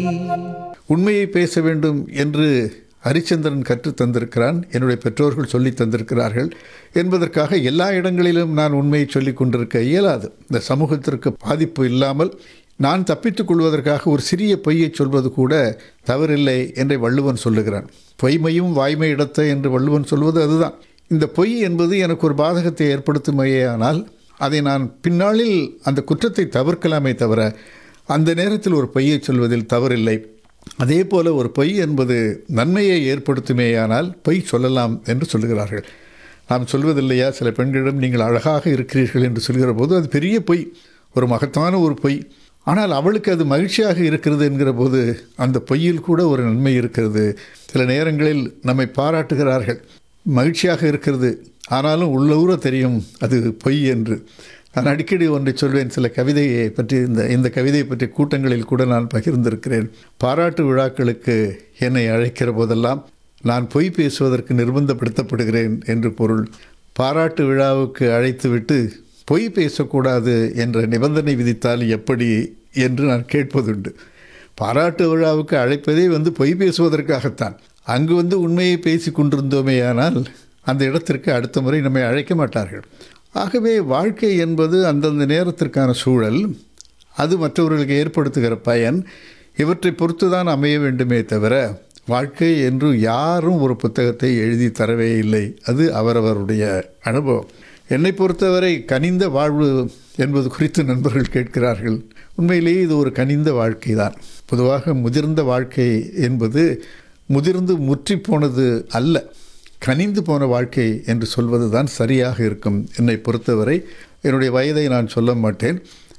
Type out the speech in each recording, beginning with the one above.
உண்மையை பேச வேண்டும் என்று ஹரிச்சந்திரன் கற்றுத் தந்திருக்கிறான் என்னுடைய பெற்றோர்கள் சொல்லி தந்திருக்கிறார்கள் என்பதற்காக எல்லா இடங்களிலும் நான் உண்மையை சொல்லிக் கொண்டிருக்க இயலாது இந்த சமூகத்திற்கு பாதிப்பு இல்லாமல் நான் தப்பித்துக் கொள்வதற்காக ஒரு சிறிய பொய்யை சொல்வது கூட தவறில்லை என்று வள்ளுவன் சொல்லுகிறான் பொய்மையும் வாய்மை இடத்த என்று வள்ளுவன் சொல்வது அதுதான் இந்த பொய் என்பது எனக்கு ஒரு பாதகத்தை ஏற்படுத்துமையானால் அதை நான் பின்னாளில் அந்த குற்றத்தை தவிர்க்கலாமே தவிர அந்த நேரத்தில் ஒரு பொய்யை சொல்வதில் தவறில்லை அதே போல ஒரு பொய் என்பது நன்மையை ஏற்படுத்துமேயானால் பொய் சொல்லலாம் என்று சொல்லுகிறார்கள் நாம் சொல்வதில்லையா சில பெண்களிடம் நீங்கள் அழகாக இருக்கிறீர்கள் என்று சொல்கிற போது அது பெரிய பொய் ஒரு மகத்தான ஒரு பொய் ஆனால் அவளுக்கு அது மகிழ்ச்சியாக இருக்கிறது என்கிற போது அந்த பொய்யில் கூட ஒரு நன்மை இருக்கிறது சில நேரங்களில் நம்மை பாராட்டுகிறார்கள் மகிழ்ச்சியாக இருக்கிறது ஆனாலும் உள்ளூர தெரியும் அது பொய் என்று நான் அடிக்கடி ஒன்றை சொல்வேன் சில கவிதையை பற்றி இந்த இந்த கவிதையை பற்றி கூட்டங்களில் கூட நான் பகிர்ந்திருக்கிறேன் பாராட்டு விழாக்களுக்கு என்னை அழைக்கிற போதெல்லாம் நான் பொய் பேசுவதற்கு நிர்பந்தப்படுத்தப்படுகிறேன் என்று பொருள் பாராட்டு விழாவுக்கு அழைத்துவிட்டு பொய் பேசக்கூடாது என்ற நிபந்தனை விதித்தால் எப்படி என்று நான் கேட்பதுண்டு பாராட்டு விழாவுக்கு அழைப்பதே வந்து பொய் பேசுவதற்காகத்தான் அங்கு வந்து உண்மையை பேசி கொண்டிருந்தோமேயானால் அந்த இடத்திற்கு அடுத்த முறை நம்மை அழைக்க மாட்டார்கள் ஆகவே வாழ்க்கை என்பது அந்தந்த நேரத்திற்கான சூழல் அது மற்றவர்களுக்கு ஏற்படுத்துகிற பயன் இவற்றை பொறுத்து தான் அமைய வேண்டுமே தவிர வாழ்க்கை என்று யாரும் ஒரு புத்தகத்தை எழுதி தரவே இல்லை அது அவரவருடைய அனுபவம் என்னை பொறுத்தவரை கனிந்த வாழ்வு என்பது குறித்து நண்பர்கள் கேட்கிறார்கள் உண்மையிலேயே இது ஒரு கனிந்த வாழ்க்கை தான் பொதுவாக முதிர்ந்த வாழ்க்கை என்பது முதிர்ந்து முற்றி போனது அல்ல கனிந்து போன வாழ்க்கை என்று சொல்வது தான் சரியாக இருக்கும் என்னை பொறுத்தவரை என்னுடைய வயதை நான் சொல்ல மாட்டேன்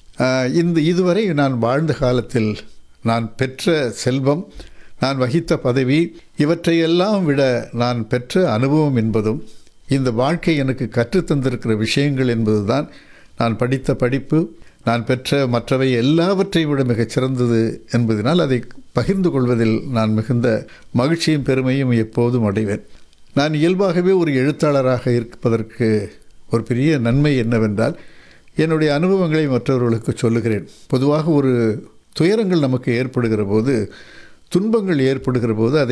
இந்த இதுவரை நான் வாழ்ந்த காலத்தில் நான் பெற்ற செல்வம் நான் வகித்த பதவி இவற்றையெல்லாம் விட நான் பெற்ற அனுபவம் என்பதும் இந்த வாழ்க்கை எனக்கு கற்றுத்தந்திருக்கிற விஷயங்கள் என்பதுதான் நான் படித்த படிப்பு நான் பெற்ற மற்றவை எல்லாவற்றை விட மிகச் சிறந்தது என்பதனால் அதை பகிர்ந்து கொள்வதில் நான் மிகுந்த மகிழ்ச்சியும் பெருமையும் எப்போதும் அடைவேன் நான் இயல்பாகவே ஒரு எழுத்தாளராக இருப்பதற்கு ஒரு பெரிய நன்மை என்னவென்றால் என்னுடைய அனுபவங்களை மற்றவர்களுக்கு சொல்லுகிறேன் பொதுவாக ஒரு துயரங்கள் நமக்கு ஏற்படுகிற போது துன்பங்கள் ஏற்படுகிற போது அதை